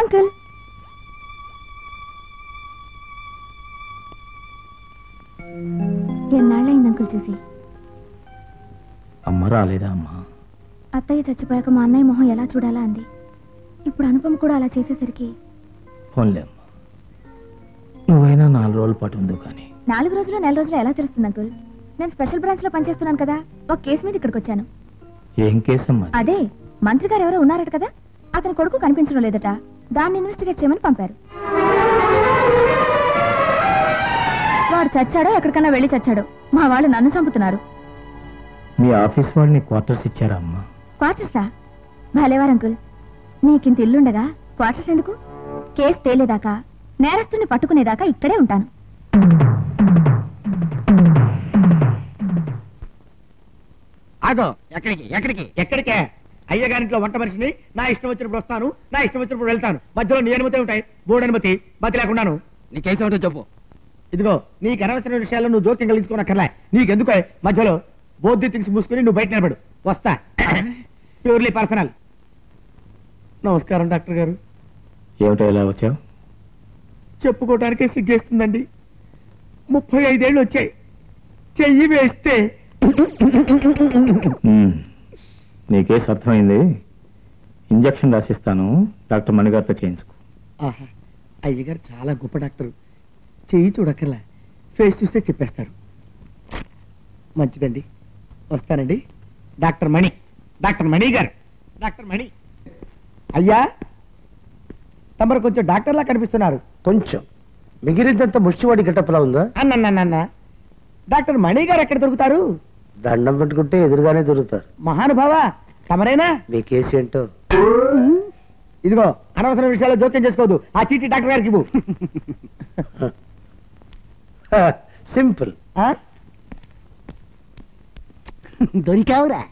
Uncle ఎన్నాళ్ళైంది uncle చూసి అమ్మ రాలేదా అమ్మా అత్తయ్య చచ్చిపోయాక మా అన్నయ్య మొహం ఎలా చూడాలా అంది ఇప్పుడు అనుపమ కూడా అలా చేసేసరికి ఫోన్లే అమ్మా నువ్వైనా నాలుగు రోజుల పాటు ఉందో కానీ నాలుగు రోజులు నెల రోజులు ఎలా తెలుస్తుంది అంకుల్ నేను స్పెషల్ బ్రాంచ్ లో పనిచేస్తున్నాను కదా ఒక కేసు మీద ఇక్కడికి వచ్చాను ఏం కేసమ్మా అదే మంత్రి గారు ఎవరో ఉన్నారట కదా అతని కొడుకు కనిపించడం లేదట దాన్ని ఇన్వెస్టిగేట్ చేయమని పంపారు వాడు చచ్చాడో ఎక్కడికన్నా వెళ్ళి చచ్చాడో మా వాళ్ళు నన్ను చంపుతున్నారు మీ ఆఫీస్ వాళ్ళని క్వార్టర్స్ ఇచ్చారా అమ్మా క్వార్టర్సా భలేవారు అంకుల్ నీకింత ఇల్లుండగా క్వార్టర్స్ ఎందుకు కేసు తేలేదాకా నేరస్తుని పట్టుకునేదాకా ఇక్కడే ఉంటాను ఆగో ఎక్కడికి ఎక్కడికి ఎక్కడికే అయ్యగారింట్లో వంట మనిషిని నా ఇష్టం వచ్చినప్పుడు వస్తాను నా ఇష్టం వచ్చినప్పుడు వెళ్తాను మధ్యలో నీ అనుమతి ఉంటాయి బోర్డు అనుమతి మతి లేకుండాను నీకేసం ఉంటే చెప్పు ఇదిగో నీకు అనవసరమైన విషయాల్లో నువ్వు జోక్యం కలిగించుకోనక్కర్లే నీకెందుకో మధ్యలో బోద్ధి థింగ్స్ మూసుకుని నువ్వు బయట నిలబడు వస్తా ప్యూర్లీ పర్సనల్ నమస్కారం డాక్టర్ గారు ఏమిటో ఇలా వచ్చావు చెప్పుకోవడానికే సిగ్గేస్తుందండి ముప్పై ఐదేళ్ళు వచ్చాయి చెయ్యి వేస్తే ఉమ్, నీ కేసు అర్థమైంది ఇంజక్షన్ రాసిస్తాను డాక్టర్ మణిగారితో చేయించుకో ఆహా అయ్యగారు చాలా గొప్ప డాక్టర్ చెయ్యి చూడక్కర్లా ఫేస్ చూస్తే చెప్పేస్తారు మంచిదండి వస్తానండి డాక్టర్ మణి డాక్టర్ మణి గారు డాక్టర్ మణి అయ్యా తమరు కొంచెం డాక్టర్లా కనిపిస్తున్నారు కొంచెం మిగిలిందంత ముష్టివాడి గెటప్లా ఉందా అన్నన్నన్న డాక్టర్ మణి గారు ఎక్కడ దొరుకుతారు దండం పెట్టుకుంటే ఎదురుగానే దొరుకుతారు మహానుభావ తమరేనా మీ కేసు ఏంటో ఇదిగో అనవసర విషయాల్లో జోక్యం చేసుకోవద్దు ఆ చీటీ డాక్టర్ గారికి ఇవ్వు సింపుల్ ఆ? దొరికావురా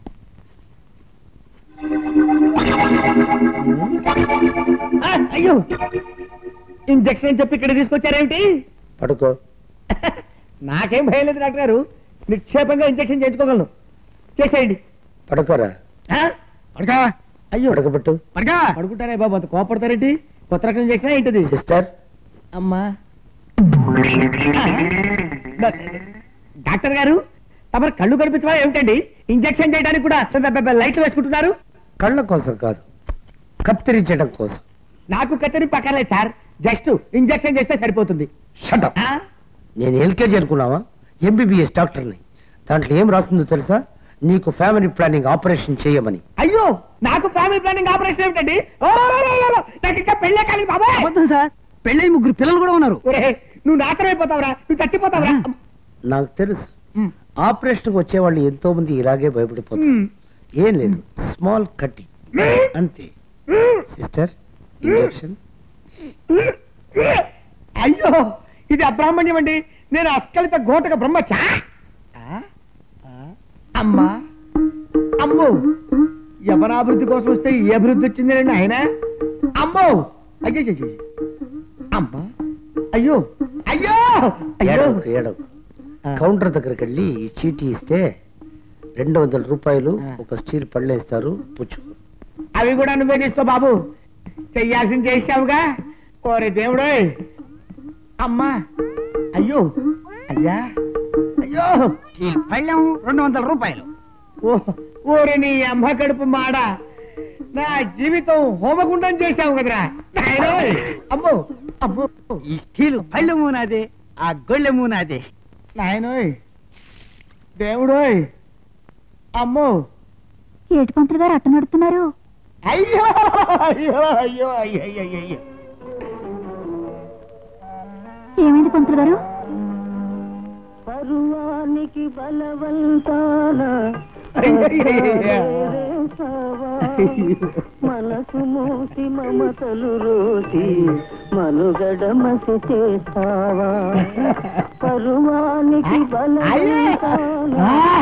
ఆ, అయ్యో ఇంజక్షన్ చెప్పి ఇక్కడ తీసుకొచ్చారేమిటి పడుకో నాకేం భయం లేదు డాక్టర్ గారు నిక్షేపంగా ఇంజక్షన్ చేయించుకోగలను చేసేయండి పడుకోరా ఆ? పడుకో అయ్యో పడకబెట్టు పడుకో పడుకుంటారే బాబు అంత కోపడతారేంటి కొత్త రకం చేసినా ఏంటిది సిస్టర్ అమ్మా డా- డాక్టర్ గారు తమరు కళ్ళు కనిపించవా ఏమిటండి ఇంజెక్షన్ చేయడానికి కూడా బె- బె- బె- లైట్లు వేసుకుంటున్నారు కళ్ళ కోసం కాదు కత్తిరించడం కోసం నాకు కత్తిరి పక్కర్లేదు సార్ జస్ట్ ఇంజెక్షన్ చేస్తే సరిపోతుంది షటప్ ఆ? నేను ఎల్కేజీ అనుకున్నావా ఎంబీబీఎస్ డాక్టర్ని దాంట్లో ఏం రాస్తుందో తెలుసా నీకు ఫ్యామిలీ ప్లానింగ్ ఆపరేషన్ చేయమని అయ్యో నాకు ఫ్యామిలీ ప్లానింగ్ ఆపరేషన్ ఏమిటండి ఓ, ఓ, ఓ, ఓ, నాకు ఇంకా పెళ్ళే కాలేదు బాబా సార్ పెళ్ళై ముగ్గురు పిల్లలు కూడా ఉన్నారు నువ్వు నాశనం అయిపోతావురా నువ్వు చచ్చిపోతావురా నాకు తెలుసు ఉమ్, ఆపరేషన్కి వచ్చేవాళ్ళు ఎంతో మంది ఇలాగే భయపడిపోతారు ఉమ్. ఏం లేదు స్మాల్ కట్టి అంతే సిస్టర్ ఇంజెక్షన్ అయ్యో ఇది అబ్రాహ్మణ్యం అండి నేను అస్కలిత ఘోటక బ్రహ్మచా ఆ? ఆ? అమ్మా అమ్మో యవనాభివృద్ధి కోసం వస్తే ఏ అభివృద్ధి వచ్చిందండి ఆయన అమ్మో అయ్యో అయ్యో, అయ్యో. అమ్మా అయ్యో అయ్యో అయ్యో ఏడవకు, ఏడవకు. కౌంటర్ దగ్గరికి వెళ్ళి ఈ చీటీ ఇస్తే రెండు వందల రూపాయలు ఒక స్టీల్ పళ్ళు ఇస్తారు పుచ్చుకో అవి కూడా నువ్వే తీసుకో బాబు చెయ్యాల్సింది చేసావుగా ఓరే దేవుడోయ్ అమ్మా అయ్యో అయ్యా అయ్యో పళ్ళెం రెండు వందల రూపాయలు ఓ ఓరి నీ అమ్మ కడుపు మాడ నా జీవితం హోమగుండం చేశావు కదరా నాయనోయ్. అమ్మో అమ్మో ఈ స్టీల్ పళ్ళెము నాదే ఆ గొళ్ళెము నాదే నాయనోయ్ దేవుడోయ్ అమ్మో ఏటి పంతులు గారు అట్ట నడుతున్నారు అయ్యో అయ్యో అయ్యో అయ్యో అయ్యో అయ్యో ఏమైంది పంతులు గారు పరువానికి బలవంతాన మనసు మూసి మమతలు రోసి మనుగడ మసి చేస్తావా పరువానికి బలవంతాన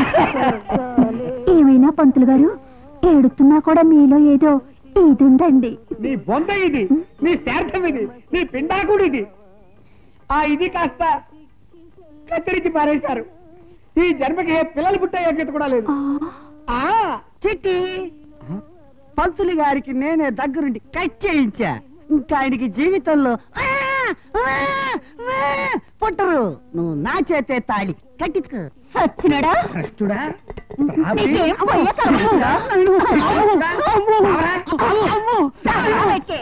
ఏమైనా పంతులు గారు ఏడుతున్నా కూడా మీలో ఏదో ఇది ఉందండి నీ బొంద ఇది నీ శార్థం ఇది నీ పిండాకుడు ఇది ఆ ఇది కాస్త కత్తిరించి పారేశారు ఈ జన్మకి పిల్లలు పుట్టే యోగ్యత కూడా లేదు ఆ చిట్టి పంతులు గారికి నేనే దగ్గరుండి కట్ చేయించా ఇంకా ఆయనకి జీవితంలో ఆ, ఆ, ఆ, పుట్టరు నువ్వు నా చేతే తాళి కట్టించుకో సచ్చినడా కృష్ణుడా నీకేం పోయే కర్మరా? చాలా వెక్కే.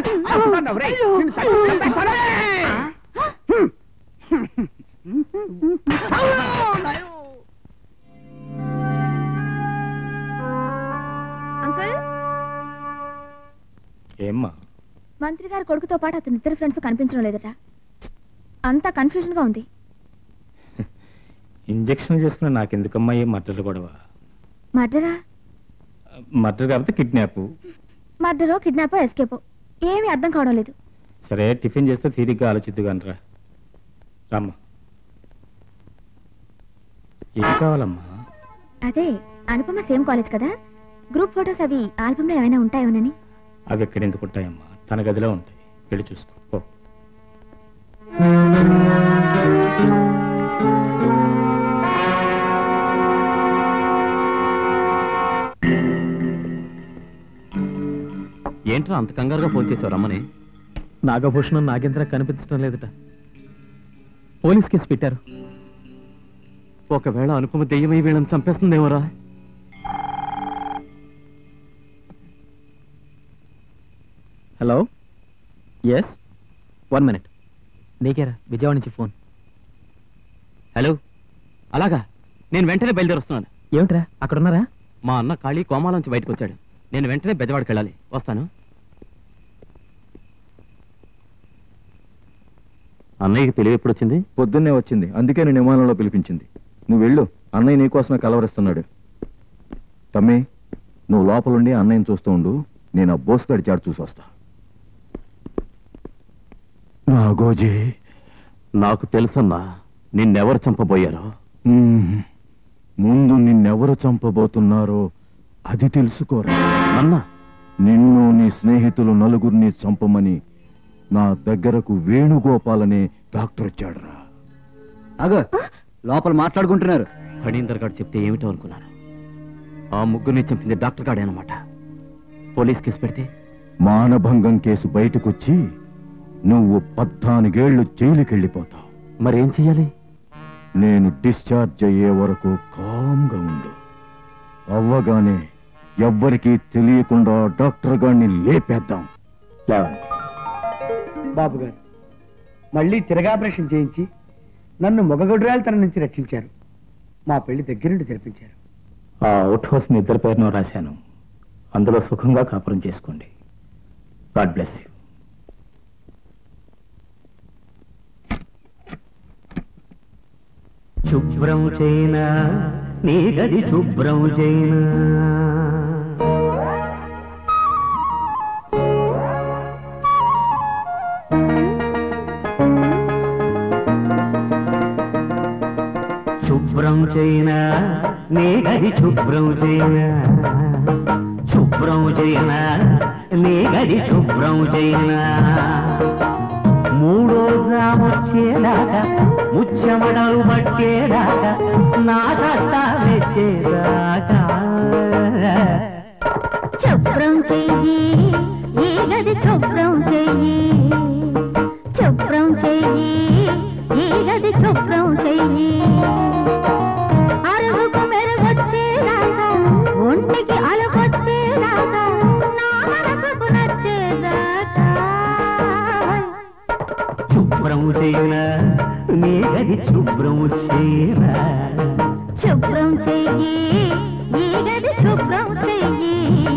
అంకుల్ ఏమ్మా మంత్రి గారి కొడుకుతో పాటు అతని ఇద్దరు ఫ్రెండ్స్ కనిపించడం లేదట అంతా కన్ఫ్యూజన్ గా ఉంది ఇంజక్షన్ చేసుకుని నాకెందుకమ్మా ఏ మర్డర్ గొడవ మర్డరా మర్డర్ కాకపోతే కిడ్నాప్ మర్డరో కిడ్నాపో ఎస్కేపో ఏమీ అర్థం కావడం లేదు సరే టిఫిన్ చేస్తే తీరిగ్గా ఆలోచిద్దుగానరా రామ్మా ఏం కావాలమ్మా అదే అనుపమ సేమ్ కాలేజ్ కదా గ్రూప్ ఫొటోస్ అవి ఆల్బమ్ లో ఏమైనా ఉంటాయోనని అవి ఎక్కడ ఎందుకు ఉంటాయమ్మా తన గదిలో ఉంటాయి వెళ్ళి చూసుకో పో ఏంట్రా అంత కంగారుగా ఫోన్ చేసావు రమ్మని నాగభూషణం నాగేంద్ర కనిపించడం లేదట పోలీస్ కేసు పెట్టారు ఒకవేళ అనుపమ దెయ్యమై వీళ్ళని చంపేస్తుందేమోరా హలో ఎస్ వన్ మినిట్ నీకేరా విజయవాడ నుంచి ఫోన్ హలో అలాగా నేను వెంటనే బయలుదేరి వస్తున్నాను ఏమిట్రా అక్కడ ఉన్నారా మా అన్న ఖాళీ కోమాలోంచి బయటకు వచ్చాడు నేను వెంటనే బెజవాడికి వెళ్ళాలి వస్తాను అన్నయ్యకి తెలివి ఎప్పుడు వచ్చింది పొద్దున్నే వచ్చింది అందుకే నేను విమానంలో పిలిపించింది నువ్వు వెళ్ళు అన్నయ్య నీకోసమే కలవరిస్తున్నాడు తమ్మి నువ్వు లోపలుండి అన్నయ్యని చూస్తూ ఉండు నేను ఆ బోసుగాడి చాటు చూసి వస్తా నాగోజీ నాకు తెలుసన్నా నిన్నెవరు చంపబోయారో మ్మ్. ముందు నిన్నెవరు చంపబోతున్నారో అది తెలుసుకోరా అన్నా నిన్ను నీ స్నేహితులు నలుగురిని చంపమని నా దగ్గరకు వేణుగోపాల్ అనే డాక్టర్ వచ్చాడురా అగో లోపల మాట్లాడుకుంటున్నారు ఫణీందర్ గారు చెప్తే ఏమిటో అనుకున్నాను ఆ ముగ్గురిని చంపింది డాక్టర్ గాడే అనమాట పోలీస్ కేసు పెడితే మానభంగం కేసు బయటకొచ్చి నువ్వు పద్నాలుగేళ్లు జైలుకెళ్ళిపోతావు మరేం చెయ్యాలి నేను డిశ్చార్జ్ అయ్యే వరకు కామ్గా ఉండు అవ్వగానే ఎవ్వరికీ తెలియకుండా డాక్టర్ గారిని లేపేద్దాం లేవండి బాబు గారు మళ్ళీ తిరగాపరేషన్ చేయించి నన్ను మొగగొడ్రాలతనం నుంచి రక్షించారు మా పెళ్లి దగ్గరుండి జరిపించారు ఆ అవుట్ హౌస్ మీ ఇద్దరి పేరును రాశాను అందులో సుఖంగా కాపురం చేసుకోండి గాడ్ బ్లెస్ యూ శుభ్రం చేయనా నీ గది శుభ్రం చేయనా శుభ్రం చేయనా నీ గది శుభ్రం చేయనా శుభ్రం చేయనా నీ గది శుభ్రం చేయనా మూడో జామొచ్చేదాకా ముచ్చమడలు పట్టేదాకా నా సత్తా మెచ్చేదాకా శుభ్రం చెయ్యి ఈ గది శుభ్రం చెయ్యి శుభ్రం చెయ్యి ఈ గది శుభ్రం చెయ్యి అరుగుకు మెరుగొచ్చేదాకా ఒంటికి అలకొచ్చేదాకా నా మనసుకు నచ్చేదాకా శుభ్రం చేయనా నీ గది శుభ్రం చేయనా శుభ్రం చెయ్యి ఈ గది శుభ్రం చెయ్యి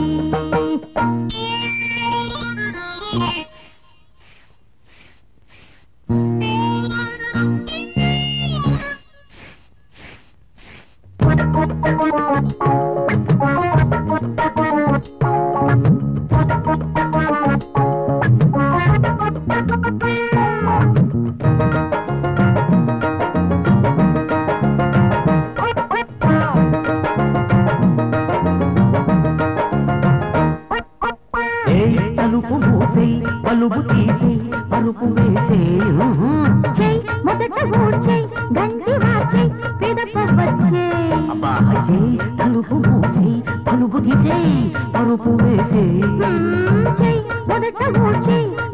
ఏయ్ తలుపు మూసేయ్ పలుపు తీసేయ్ పలుపు వేసేయ్ చెయ్యి మొదట ఊడ్చేయ్ గంజి వాచేయ్ పిదప వచ్చేయ్ అబ్బా ఏయ్ తలుపు మూసేయ్ పలుపు తీసేయ్ పలుపు వేసేయ్ చెయ్యి మొదట ఊడ్చేయ్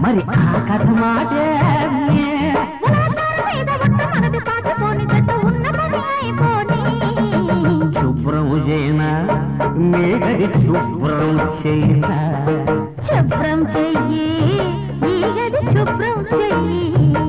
మరి ఆ కథ మాటే శుభ్రం చేయనా నీ గది శుభ్రం చేయనా శుభ్రం చెయ్యి ఈ గది శుభ్రం చెయ్యి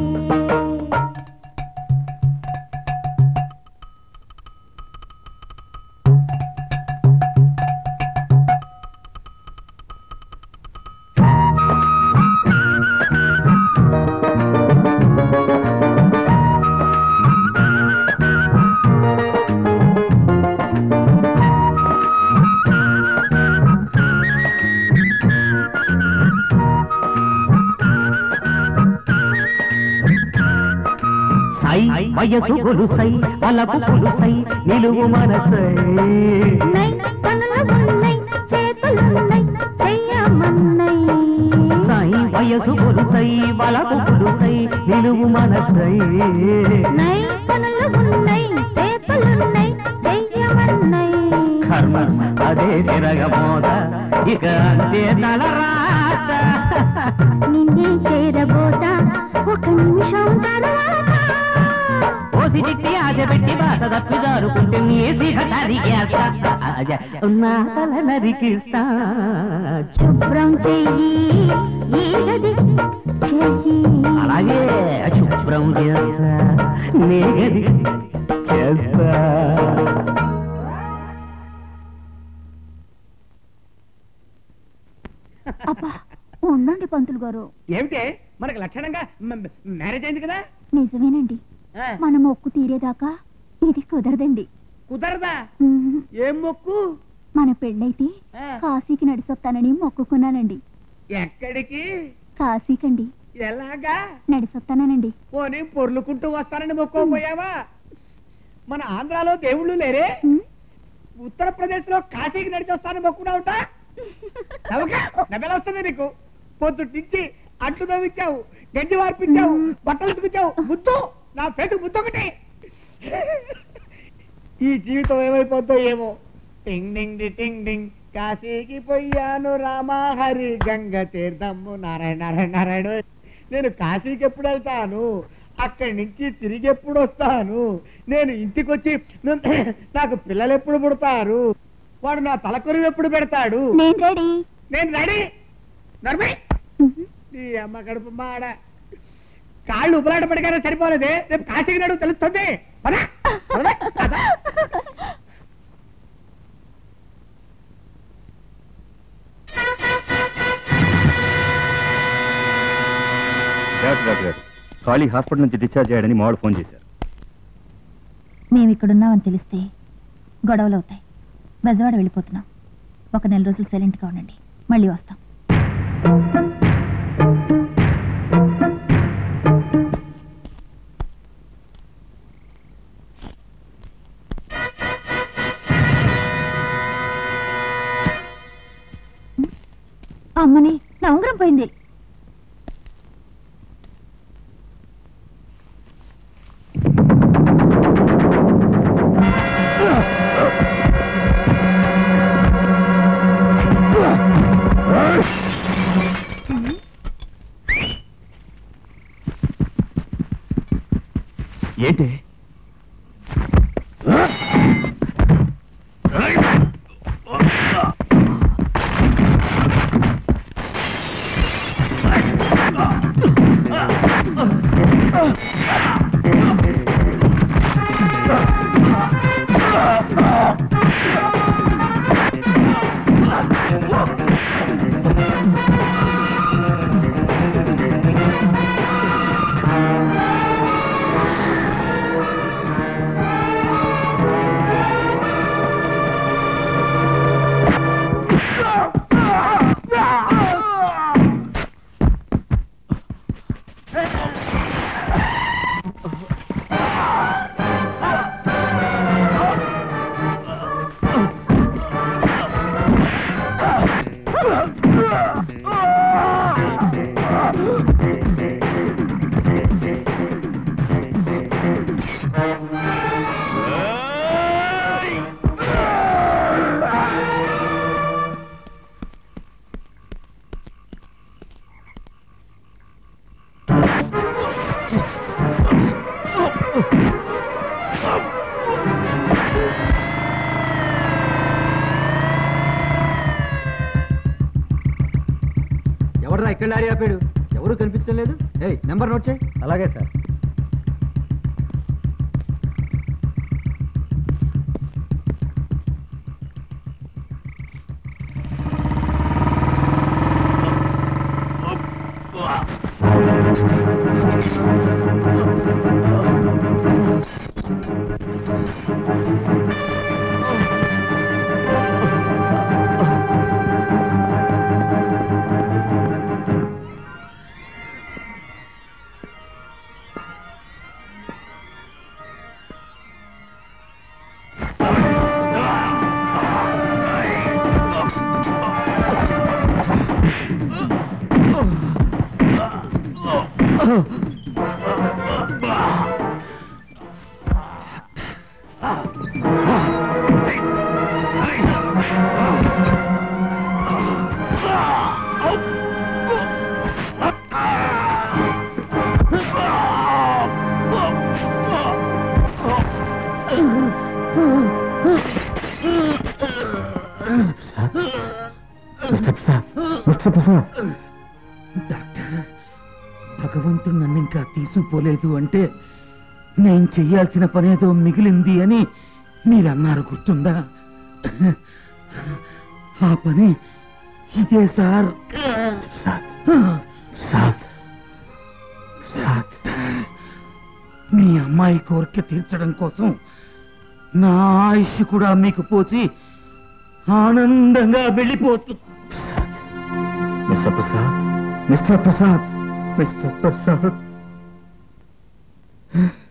సై వయసు గొలుసై వలపు పులుసై నిలువు మనసై నై కనులు ఉన్నై చేతులున్నై చెయ్యమన్నై సై వయసు గొలుసై వలపు పులుసై నిలువు మనసై నై కనులు ఉన్నై చేతులున్నై చెయ్యమన్నై కర్మ అదే తిరగబోద ఇక అంతే తలరాత నిన్నే చేరబోతా ఒక నిమిషం తర్వాత ఓసి తిట్టి ఆశ పెట్టి బాస తప్పి జారుకుంటే నేసిగ తరిగేస్తా నా తల నరికిస్తా శుభ్రం చెయ్యి ఈ గది చెయ్యి అలాగే శుభ్రం చేస్తా నీ గది చేస్తా అబ్బా ఉండండి పంతులు గారు ఏమిటే మనకు లక్షణంగా మ- మ్యారేజ్ అయింది కదా నిజమేనండి ఆ, మన మొక్కు తీరేదాకా ఇది కుదరదండి కుదరదా ఉమ్, ఏం మొక్కు మన పెళ్ళైతే ఆ, కాశీకి నడిసొస్తానని మొక్కుకున్నానండి ఎక్కడికి కాశీకండి ఎలాగా నడిసొస్తానండి పోనీ పొర్లుకుంటూ వస్తానని మొక్కోపోయావా మన ఆంధ్రాలో దేవుళ్ళు లేరే ఉమ్, ఉత్తరప్రదేశ్ లో కాశీకి నడిచి వస్తానని మొక్కున్నావుట నవ్వెలా వస్తుంది నీకు పొద్దుటి నుంచి అంట్లు తవ్వించావు గంజి వార్పించావు బట్టలు ఉతుకుచావు ముద్దు నా ఫేసు ముద్దు ఒకటి ఈ జీవితం ఏమైపోద్దో ఏమో టింగ్ డింగ్ డి టింగ్ డింగ్ కాశీకి పోయాను రామా హరి గంగ తీర్థము నారాయణ నారాయణ నారాయణ నేను కాశీకి ఎప్పుడు వెళ్తాను అక్కడి నుంచి తిరిగి ఎప్పుడు వస్తాను నేను ఇంటికి వచ్చి న- నాకు పిల్లలు ఎప్పుడు పుడతారు వాడు నా తలకొరివి ఎప్పుడు పెడతాడు నేను రెడీ నేను రెడీ నర్మై ఉమ్, నీ అమ్మ కడుపు మాడ కాళ్ళు ఉబలాట పడిగానే సరిపోలేదే రేపు కాశీకి నడువు తెలుస్తుంది పద, పద, పద. డాక్టర్ డాక్టర్ గారు ఖాళీ హాస్పిటల్ నుంచి డిశ్చార్జ్ అయ్యాడని మావాడు ఫోన్ చేశారు మేము ఇక్కడున్నామని తెలిస్తే గొడవలు అవుతాయి బెజవాడ వెళ్ళిపోతున్నాం ఒక నెల రోజులు సైలెంట్గా ఉండండి మళ్ళీ వస్తాం అమ్మని నా ఉంగరం పోయింది ఏంటి ఎక్కడ లారీ ఆపాడు ఎవరు కనిపించడం లేదు ఏయ్ నెంబర్ నోట్ చేయి అలాగే sir mister Prasad mister Prasad doctor భగవంతుడు నన్ను ఇంకా తీసుకుపోలేదు అంటే నేను చెయ్యాల్సిన పనేదో మిగిలింది అని మీరన్నారు గుర్తుందా ఆ పని ఇదే సార్ ప్రసాద్ ప్రసాద్ ప్రసాద్ మీ అమ్మాయి కోరిక తీర్చడం కోసం నా ఆయుష్ కూడా మీకు పోసి ఆనందంగా వెళ్ళిపోతుంది mister Prasad mister Prasad mister Prasad